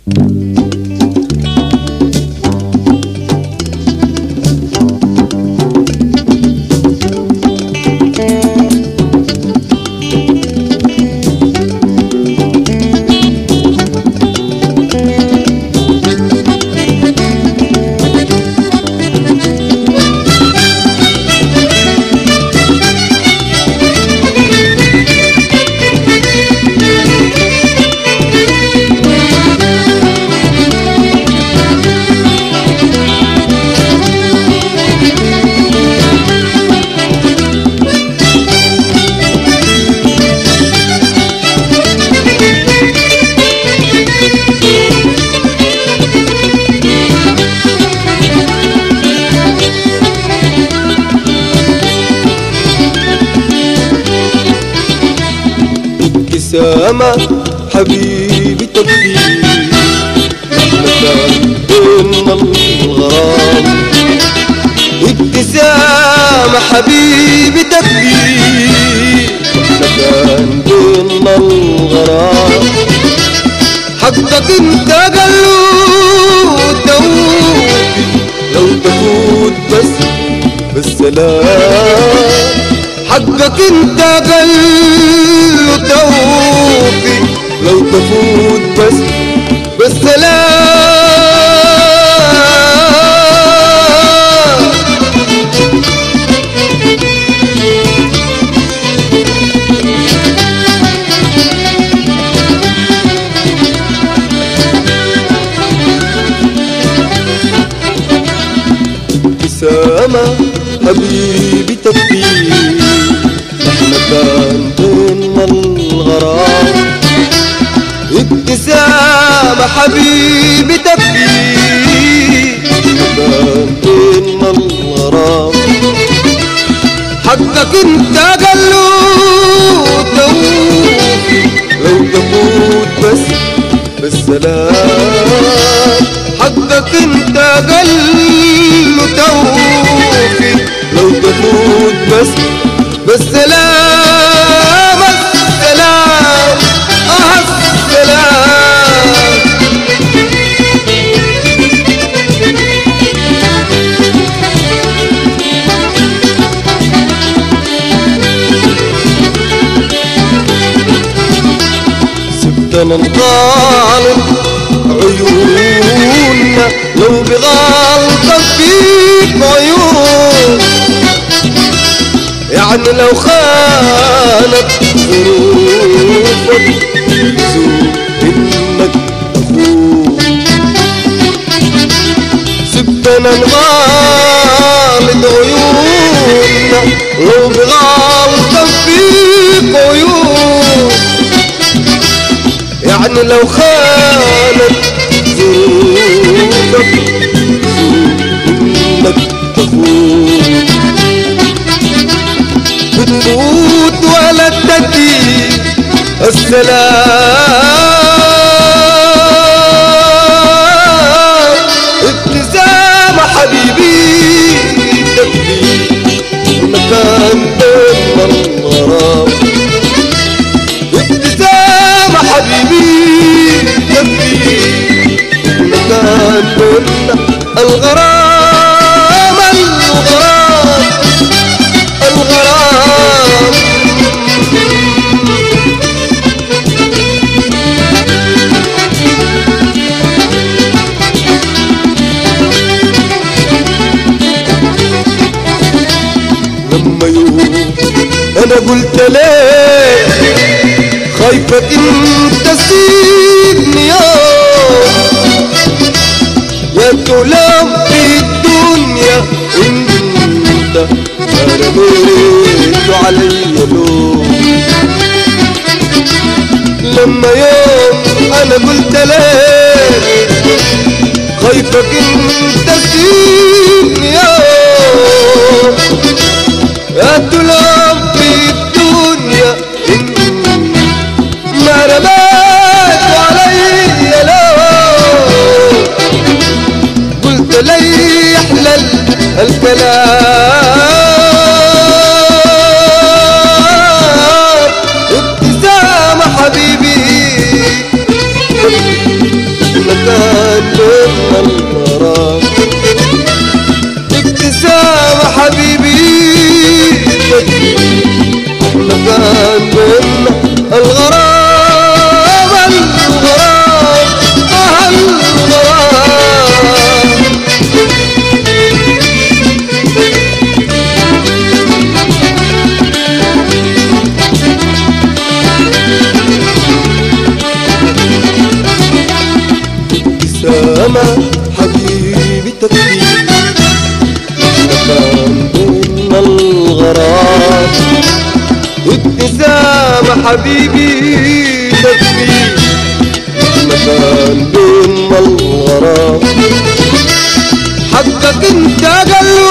ابتسامة حبيبي تبكي مكان بين الغرام ابتسامة حبيبي تبكي مكان بين الغرام حقك انت قلو توفي لو تفوت بس بالسلام حقك انت قلو توفي لو تفوت بس بالسلام ابتسامة حبيبي تبكي احنا كان بينا الغرام ابتسامة حبيبي تبكي احنا كان بينا الغرام حقك انت قلو توفي لو تفوت بس بالسلام حقك انت قلو توفي لو تفوت بس بالسلام السلام اه السلام سبتنا نطالب عيوننا لو بغلطة فيك عيون يعني لو خانت ظروفك يزول انك اخوك سبتنا نغالد عيوننا لو بغلطة فيك عيون يعني لو خانت ظروفك انك تخون بتموت ولا تدي السلام ابتسامة حبيبي تبكي مكان بين الغرام ابتسامة حبيبي تبكي مكان بين الغرام الغرام الغرام لما يوم انا قلت ليه خايفك انت تسيبني يوم يا تلام في الدنيا انت ما رميت علي لوم لما يوم انا قلت ليه خايفك انت تسيبني يوم يا تلام في الدنيا ما رميت علي لوم قلت لي احلى الكلام ابتسامة حبيبي الغرام ابتسامة حبيبي احنا كان بينا الغرام الغرام آه الغرام ابتسامة حبيبي تكفي كان بينا الغرام ابتسامة حبيبي تكفي مكان بينا الغرام حقك انت قلبي